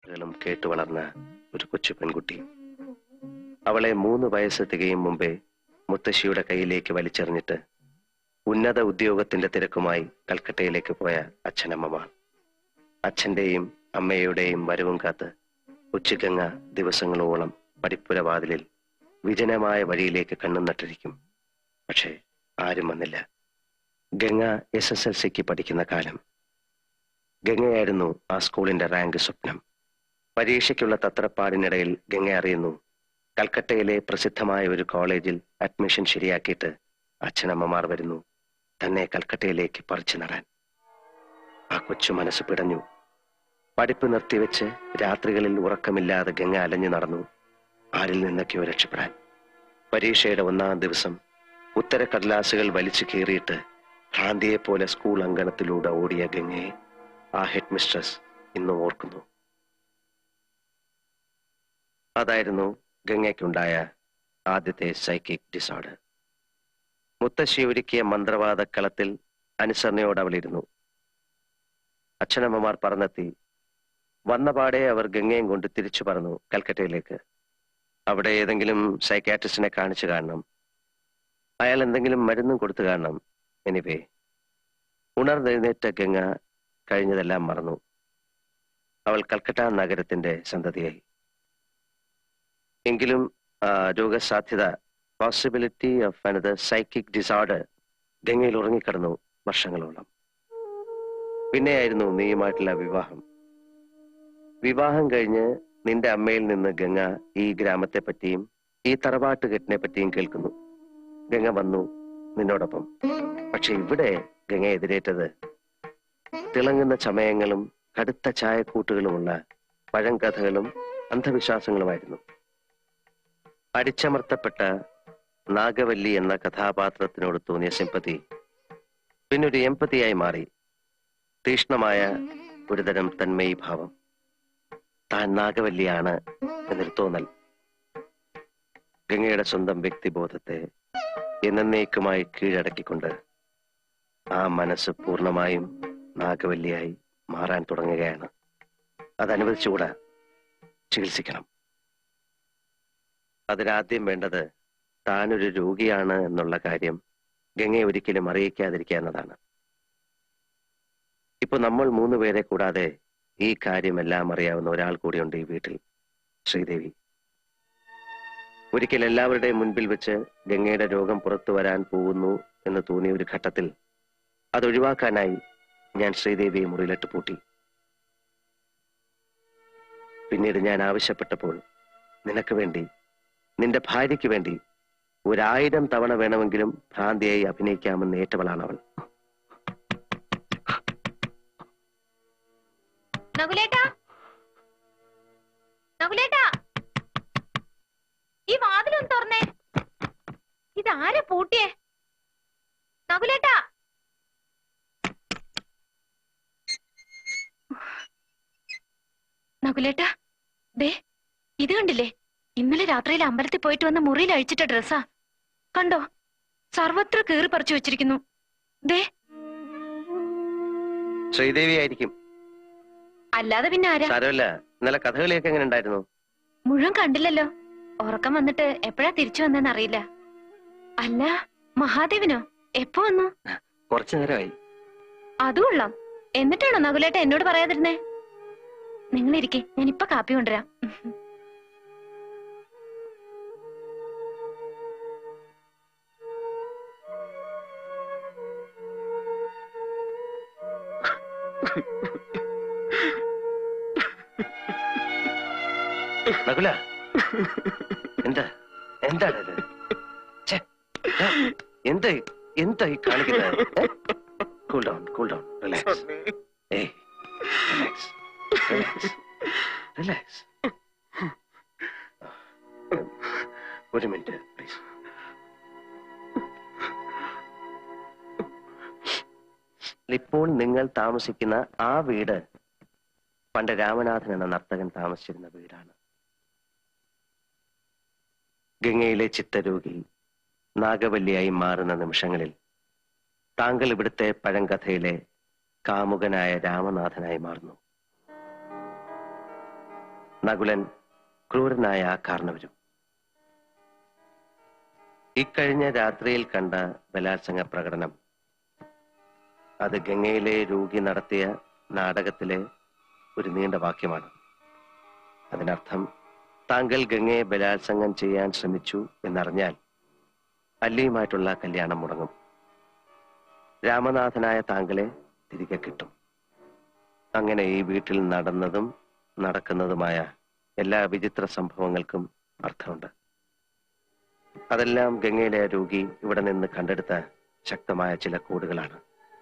പാട്ടുകളും കേട്ടു വളർന്ന ഒരു കൊച്ചു പെൺകുട്ടി അവളെ മൂന്ന് വയസ്സ് തികയും മുമ്പേ മുത്തശ്ശിയുടെ കയ്യിലേക്ക് വലിച്ചെറിഞ്ഞിട്ട് ഉന്നത ഉദ്യോഗത്തിന്റെ തിരക്കുമായി കൽക്കട്ടയിലേക്ക് പോയ അച്ഛനമ്മമാർ അച്ഛന്റെയും അമ്മയുടെയും വരവും കാത്ത് ഉച്ചഗംഗ ദിവസങ്ങളോളം പടിപ്പുര വാതിലിൽ വിജനമായ വഴിയിലേക്ക് കണ്ണും നട്ടിരിക്കും പക്ഷേ ആരും വന്നില്ല ഗംഗ എസ് എസ് എൽ സിക്ക് പഠിക്കുന്ന കാലം ഗംഗയായിരുന്നു ആ സ്കൂളിന്റെ റാങ്ക് സ്വപ്നം പരീക്ഷയ്ക്കുള്ള തത്രപ്പാടിനിടയിൽ ഗംഗ അറിയുന്നു കൽക്കട്ടയിലെ പ്രസിദ്ധമായ ഒരു കോളേജിൽ അഡ്മിഷൻ ശരിയാക്കിയിട്ട് അച്ഛനമ്മമാർ വരുന്നു തന്നെ കൽക്കട്ടയിലേക്ക് പറിച്ചു നടാൻ ആ കൊച്ചു മനസ്സ് പിടഞ്ഞു പഠിപ്പ് നിർത്തിവെച്ച് രാത്രികളിൽ ഉറക്കമില്ലാതെ ഗംഗ അലഞ്ഞു നടന്നു ആരിൽ നിന്നൊക്കെയോ രക്ഷപ്പെടാൻ പരീക്ഷയുടെ ഒന്നാം ദിവസം ഉത്തരക്കടലാസുകൾ വലിച്ചു കീറിയിട്ട് ഭ്രാന്തിയെ പോലെ സ്കൂൾ അങ്കണത്തിലൂടെ ഓടിയ ഗംഗയെ ആ ഹെഡ് മിസ്ട്രസ് ഇന്നും ഓർക്കുന്നു അതായിരുന്നു ഗംഗയ്ക്കുണ്ടായ ആദ്യത്തെ സൈക്കിക് ഡിസോർഡർ മുത്തശ്ശി ഒരുക്കിയ മന്ത്രവാദ കളത്തിൽ അനുസരണയോട് അവൾ ഇരുന്നു അച്ഛനമ്മമാർ പറന്നെത്തി വന്നപാടെ അവർ ഗംഗയും കൊണ്ട് തിരിച്ചു പറന്നു കൽക്കട്ടയിലേക്ക് അവിടെ ഏതെങ്കിലും സൈക്കാട്രിസ്റ്റിനെ കാണിച്ചു കാണണം അയാൾ എന്തെങ്കിലും മരുന്നും കൊടുത്തു കാണണം എനിവേ ഉണർന്നെഴുന്നേറ്റ ഗംഗ കഴിഞ്ഞതെല്ലാം മറന്നു അവൾ കൽക്കട്ട നഗരത്തിന്റെ സന്തതിയായി എങ്കിലും ആ, രോഗസാധ്യത possibility of another psychic disorder ഗംഗയിൽ ഉറങ്ങിക്കിടന്നു വർഷങ്ങളോളം പിന്നെയായിരുന്നു നീയുമായിട്ടുള്ള വിവാഹം വിവാഹം കഴിഞ്ഞ് നിന്റെ അമ്മയിൽ നിന്ന് ഗംഗ ഈ ഗ്രാമത്തെ പറ്റിയും ഈ തറവാട്ടുകെട്ടിനെ പറ്റിയും കേൾക്കുന്നു ഗംഗ വന്നു നിന്നോടൊപ്പം പക്ഷെ ഇവിടെ ഗംഗ എതിരേറ്റത് തിളങ്ങുന്ന ചമയങ്ങളും കടുത്ത ചായക്കൂട്ടുകളുമുള്ള പഴങ്കഥകളും അന്ധവിശ്വാസങ്ങളുമായിരുന്നു അടിച്ചമർത്തപ്പെട്ട നാഗവല്ലി എന്ന കഥാപാത്രത്തിനോട് തോന്നിയ സിമ്പതി പിന്നൊരു എമ്പതിയായി മാറി തീഷ്ണമായ ഒരുതരം തന്മയി ഭാവം താൻ നാഗവല്ലിയാണ് എന്നൊരു തോന്നൽ ഗംഗയുടെ സ്വന്തം വ്യക്തിബോധത്തെ എന്നേക്കുമായി കീഴടക്കിക്കൊണ്ട് ആ മനസ്സ് പൂർണ്ണമായും നാഗവല്ലിയായി മാറാൻ തുടങ്ങുകയാണ് അതനുവദിച്ചുകൂടാ ചികിത്സിക്കണം അതിനാദ്യം വേണ്ടത് താനൊരു രോഗിയാണ് എന്നുള്ള കാര്യം ഗംഗയെ ഒരിക്കലും അറിയിക്കാതിരിക്കുക എന്നതാണ് ഇപ്പൊ നമ്മൾ മൂന്ന് പേരെ കൂടാതെ ഈ കാര്യമെല്ലാം അറിയാവുന്ന ഒരാൾ കൂടിയുണ്ട് ഈ വീട്ടിൽ ശ്രീദേവി ഒരിക്കൽ എല്ലാവരുടെയും മുൻപിൽ വെച്ച് ഗംഗയുടെ രോഗം പുറത്തു വരാൻ പോകുന്നു എന്ന് തോന്നിയ ഒരു ഘട്ടത്തിൽ അത് ഒഴിവാക്കാനായി ഞാൻ ശ്രീദേവിയെ മുറിയിലിട്ട് പൂട്ടി പിന്നീട് ഞാൻ ആവശ്യപ്പെട്ടപ്പോൾ നിനക്ക് വേണ്ടി നിന്റെ ഭാര്യയ്ക്ക് വേണ്ടി ഒരായിരം തവണ വേണമെങ്കിലും ഭ്രാന്തിയായി അഭിനയിക്കാമെന്ന് ഏറ്റവളാണ് അവൾ നകുലേട്ടാ നകുലേട്ടാ ഈ വാതിലൊന്ന് തുറന്നേ ഇതാരെ പൂട്ടിയേ നകുലേട്ടാ നകുലേട്ടാ ദേ ഇത് കണ്ടില്ലേ ഇന്നലെ രാത്രിയിൽ അമ്പലത്തിൽ പോയിട്ട് വന്ന മുറിയിൽ അഴിച്ചിട്ട ഡ്രസ്സാ കണ്ടോ സർവത്ര കീറി പറിച്ചു വെച്ചിരിക്കുന്നു ദേ ശ്രീദേവി ആയിരിക്കും അല്ലാതെ പിന്നെ ആരാ സാരമല്ല ഇന്നലെ കഥകളിയൊക്കെ എങ്ങനെ ഉണ്ടായിരുന്നു മുഴുവൻ കണ്ടില്ലല്ലോ ഉറക്കം വന്നിട്ട് എപ്പോഴാ തിരിച്ചു വന്നെന്ന് അറിയില്ല അല്ല മഹാദേവനോ എപ്പോ വന്നു കുറച്ചു നേരമായി അതും കൊള്ളാം എന്നിട്ടാണോ നകുലേട്ട എന്നോട് പറയാതിരുന്നേ നിങ്ങൾ ഇരിക്കെ ഞാൻ ഇപ്പൊ കാപ്പി കൊണ്ടുവരാം നകുല എന്താ എന്താണ് ഇത് ഛെ, ഏ, എന്താ ഈ- എന്താ ഈ കാണിക്കുന്നത് cool down cool down relax ഏയ് റിലാക്സ് റിലാക്സ് റിലാക്സ് ഒരു മിനിറ്റ് പ്ലീസ് ഇപ്പോൾ നിങ്ങൾ താമസിക്കുന്ന ആ വീട് പണ്ട് രാമനാഥൻ എന്ന നർത്തകൻ താമസിച്ചിരുന്ന വീടാണ് ഗംഗയിലെ ചിത്തരോഗി നാഗവല്ലിയായി മാറുന്ന നിമിഷങ്ങളിൽ താങ്കൾ ഇവിടുത്തെ പഴങ്കഥയിലെ കാമുകനായ രാമനാഥനായി മാറുന്നു നകുലൻ ക്രൂരനായ ആ കാരണവരും ഇക്കഴിഞ്ഞ രാത്രിയിൽ കണ്ട ബലാത്സംഗ പ്രകടനം അത് ഗംഗയിലെ രോഗി നടത്തിയ നാടകത്തിലെ ഒരു നീണ്ട വാക്യമാണ് അതിനർത്ഥം താങ്കൾ ഗംഗയെ ബലാത്സംഗം ചെയ്യാൻ ശ്രമിച്ചു എന്നറിഞ്ഞാൽ അല്ലിയുമായിട്ടുള്ള കല്യാണം മുടങ്ങും രാമനാഥനായ താങ്കളെ തിരികെ കിട്ടും അങ്ങനെ ഈ വീട്ടിൽ നടന്നതും നടക്കുന്നതുമായ എല്ലാ വിചിത്ര സംഭവങ്ങൾക്കും അർത്ഥമുണ്ട് അതെല്ലാം ഗംഗയിലെ രോഗി ഇവിടെ നിന്ന് കണ്ടെടുത്ത ശക്തമായ ചില കോഡുകളാണ്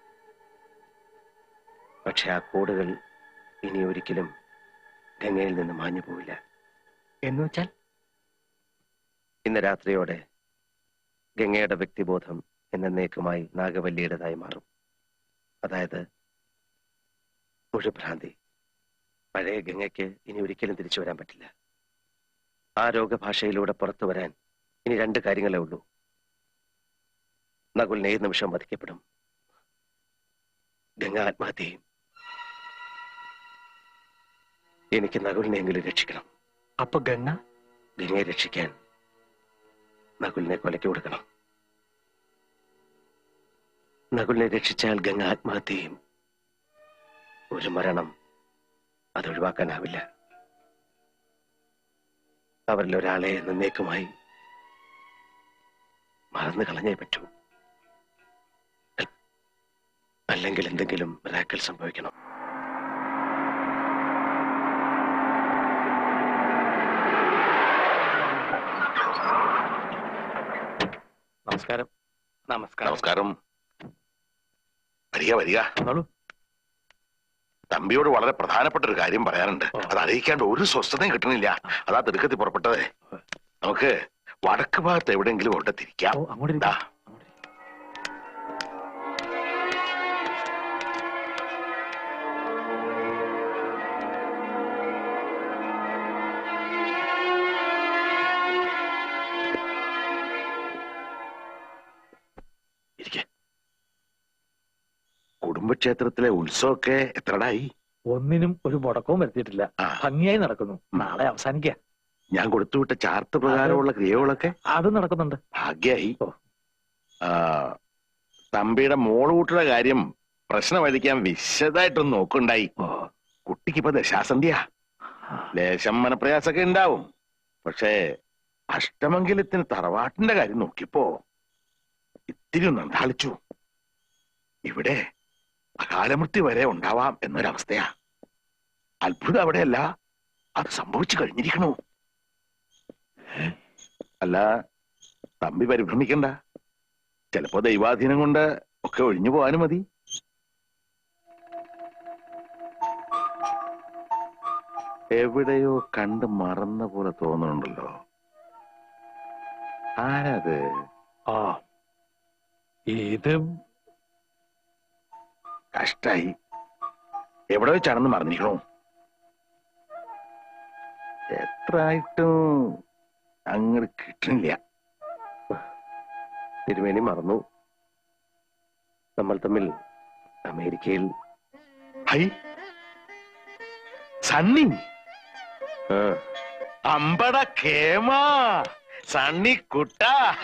പക്ഷെ ആ കോഡുകൾ ഇനി ഒരിക്കലും ഗംഗയിൽ നിന്ന് മാഞ്ഞു പോവില്ല എന്ന് വെച്ചാൽ ഇന്ന് രാത്രിയോടെ ഗംഗയുടെ വ്യക്തിബോധം എന്നേക്കുമായി നാഗവല്ലിയുടേതായി മാറും അതായത് മുഴുഭ്രാന്തി പഴയ ഗംഗയ്ക്ക് ഇനി ഒരിക്കലും തിരിച്ചു വരാൻ പറ്റില്ല ആ രോഗഭാഷയിലൂടെ പുറത്തു വരാൻ ഇനി രണ്ട് കാര്യങ്ങളേ ഉള്ളൂ നകുലിനെ ഏത് നിമിഷം വധിക്കപ്പെടും ഗംഗ ആത്മഹത്യ ചെയ്യും എനിക്ക് നകുലിനെങ്കിലും രക്ഷിക്കണം അപ്പൊ ഗംഗ ഗംഗയെ രക്ഷിക്കാൻ നകുലിനെ കൊലയ്ക്ക് കൊടുക്കണം നകുലിനെ രക്ഷിച്ചാൽ ഗംഗ ആത്മഹത്യ ചെയ്യും ഒരു മരണം അത് ഒഴിവാക്കാനാവില്ല അവരിൽ ഒരാളെ എന്നേക്കുമായി മറന്നു കളഞ്ഞേ പറ്റൂ അല്ലെങ്കിൽ എന്തെങ്കിലും റാക്കൽ സംഭവിക്കണം നമസ്കാരം നമസ്കാരം നമസ്കാരം വരിക വരിക വന്നോളൂ തമ്പിയോട് വളരെ പ്രധാനപ്പെട്ട ഒരു കാര്യം പറയാനുണ്ട് ഓ. അത് അറിയിക്കാണ്ട് ഒരു സ്വസ്ഥതയും കിട്ടണില്ല അതാ തിടുക്കത്തിൽ പുറപ്പെട്ടതേ നമുക്ക് വടക്ക് ഭാഗത്ത് എവിടെയെങ്കിലും അവിടെ തിരിക്കാം ഓ അങ്ങോട്ട് ദാ. ഇരിക്കാം. അങ്ങോട്ട് ഇരിക്കാം. ഇരിക്കെ കുടുംബക്ഷേത്രത്തിലെ ഉത്സവമൊക്കെ എത്രടായി ഒന്നിനും ഒരു മുടക്കവും വരുത്തിയിട്ടില്ല ആ. ഭംഗിയായി നടക്കുന്നു നാളെ അവസാനിക്കുക ഞാൻ കൊടുത്തുവിട്ട ചാർട്ട് പ്രകാരമുള്ള ക്രിയകളൊക്കെ അത് നടക്കുന്നുണ്ട് ഭാഗ്യായി ഓ. ആ, തമ്പിയുടെ മോളുകൂട്ടുടെ കാര്യം പ്രശ്നമഴിക്കാൻ വിശദമായിട്ടൊന്ന് നോക്കുണ്ടായി ഓ കുട്ടിക്കിപ്പോ ദശാസന്ധ്യ ലേശം മനപ്രയാസൊക്കെ ഉണ്ടാവും പക്ഷേ അഷ്ടമംഗലത്തിന് തറവാട്ടിന്റെ കാര്യം നോക്കിയപ്പോ ഇത്തിരി ഒന്ന് അന്താളിച്ചു ഇവിടെ അകാലമൃത്യു വരെ ഉണ്ടാവാം എന്നൊരവസ്ഥയാ അത്ഭുതം അവിടെയല്ല അത് സംഭവിച്ചു കഴിഞ്ഞിരിക്കണു അല്ല തമ്പി പരിഭ്രമിക്കണ്ട ചിലപ്പോ ദൈവാധീനം കൊണ്ട് ഒക്കെ ഒഴിഞ്ഞു പോകാനും മതി എവിടെയോ കണ്ട് മറന്ന പോലെ തോന്നുന്നുണ്ടല്ലോ ആരത് ആ ഇത് കഷ്ടായി എവിടെ വെച്ചാണെന്ന് മറന്നിരിക്കണോ എത്ര ആയിട്ടും അങ്ങോട്ട് കിട്ടണില്ല തിരുമേനി മറന്നു നമ്മൾ തമ്മിൽ അമേരിക്കയിൽ ഹൈ സണ്ണി ആ, അമ്പട കേമ സണ്ണി കുട്ട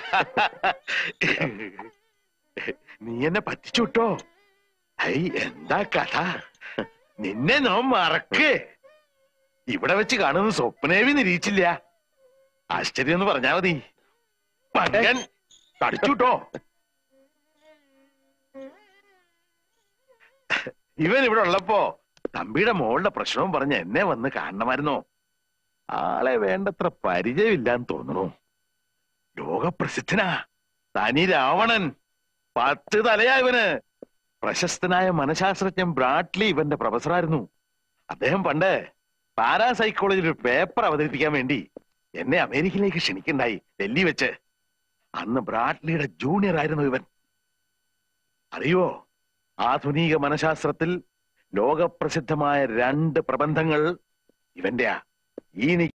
നീ എന്നെ പറ്റിച്ചുട്ടോ ഹൈ എന്താ കഥ നിന്നെ നോ മറക്ക് ഇവിടെ വെച്ച് കാണുന്ന സ്വപ്നേവി നിരീച്ചില്ല ആശ്ചര്യം എന്ന് പറഞ്ഞാ മതി മകൻ തടിച്ചുട്ടോ ഇവൻ ഇവിടെ ഉള്ളപ്പോ തമ്പിയുടെ മോളുടെ പ്രശ്നവും പറഞ്ഞ് എന്നെ വന്ന് കാണണമായിരുന്നോ ആളെ വേണ്ടത്ര പരിചയമില്ലാന്ന് തോന്നുന്നു ലോകപ്രസിദ്ധനാ തനി രാവണൻ പത്ത് തലയാ ഇവന് പ്രശസ്തനായ മനഃശാസ്ത്രജ്ഞൻ ബ്രാഡ്ലി ഇവന്റെ പ്രൊഫസറായിരുന്നു അദ്ദേഹം പണ്ട് പാരാസൈക്കോളജിയിൽ ഒരു പേപ്പർ അവതരിപ്പിക്കാൻ വേണ്ടി എന്നെ അമേരിക്കയിലേക്ക് ക്ഷണിക്കണ്ടായി ഡൽഹി വെച്ച് അന്ന് ബ്രാഡ്ലിയുടെ ജൂനിയർ ആയിരുന്നു ഇവൻ അറിയോ ആധുനിക മനഃശാസ്ത്രത്തിൽ ലോകപ്രസിദ്ധമായ രണ്ട് പ്രബന്ധങ്ങൾ ഇവന്റെയാ ഈ